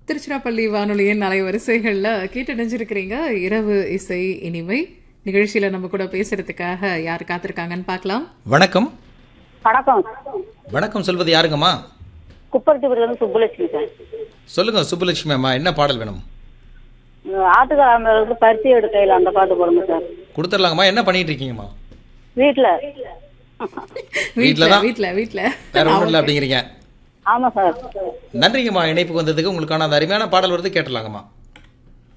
திருச்சிராப்பள்ளி வானொலியின் அலைவரிசைகள்ல கேட்டடைஞ்சிருக்கிறீங்க இரவு இசை இனிமை நிகழ்ச்சியில நம்ம கூட பேசுறதுக்காக யார் காத்திருக்காங்கன்னு பார்க்கலாம் வணக்கம் வணக்கம் வணக்கம் சொல்வது யாருங்கம்மா குப்பரத்திபுரம் சுப்புலட்சுமி சார் சொல்லுங்க சுப்புலட்சுமி அம்மா என்ன பாடல் வேணும் ஆட்டுக்காரங்களுக்கு பருத்தி எடுக்கையில் அந்த பாட்டு போடுங்க சார் கொடுத்துடலாங்கம்மா என்ன பண்ணிட்டு இருக்கீங்கம்மா வீட்டில் வீட்ல தான்? வீட்ல வீட்ல வேற ஒன்றும் இல்லை அப்படிங்கிறீங்க ஆமாம் சார் நன்றிங்கம்மா இணைப்புக்கு வந்ததுக்கு உங்களுக்கான அந்த அருமையான பாடல் வருது கேட்டலாங்கம்மா